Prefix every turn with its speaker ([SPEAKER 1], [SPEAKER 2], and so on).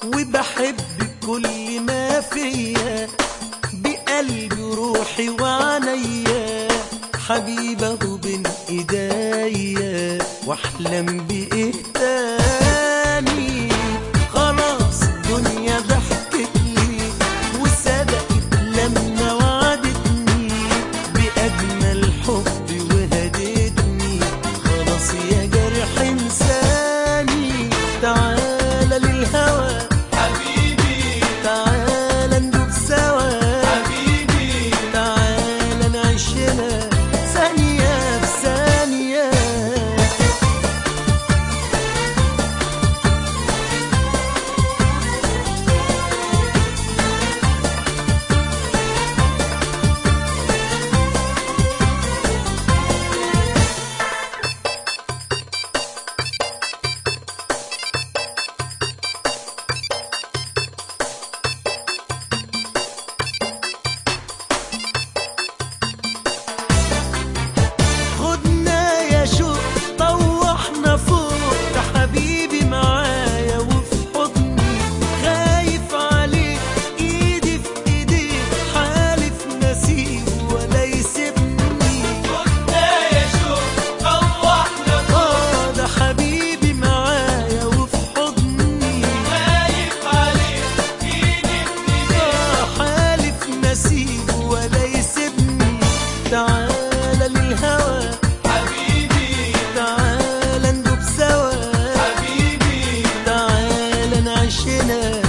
[SPEAKER 1] وبحب كل ما فيا بقلبي وروحي وعينيا حبيبه بين ايديا واحلم بايه تاني خلاص الدنيا ضحكت لي وصدقت لما وعدتني باجمل حب وهدتني خلاص يا جرح انساني تعالى للهوى
[SPEAKER 2] حبيبي
[SPEAKER 1] تعالى ندوب سوا
[SPEAKER 2] حبيبي
[SPEAKER 1] تعالى نعيشنا ثانية بثانية خدنا يا شوق طوحنا فوق ده حبيبي معايا وفي حضني خايف عليك ايدي في ايديك حالف نسيب ولا يسيبني
[SPEAKER 2] كنا يا شوق طوحنا
[SPEAKER 1] اه ده حبيبي معايا وفي حضني
[SPEAKER 2] خايف عليك ايدي في ايدي
[SPEAKER 1] آه حالف نسيب ولا يسيبني تعالى للهوى
[SPEAKER 2] حبيبي
[SPEAKER 1] تعالى ندوب سوا
[SPEAKER 2] حبيبي
[SPEAKER 1] تعالى نعيشنا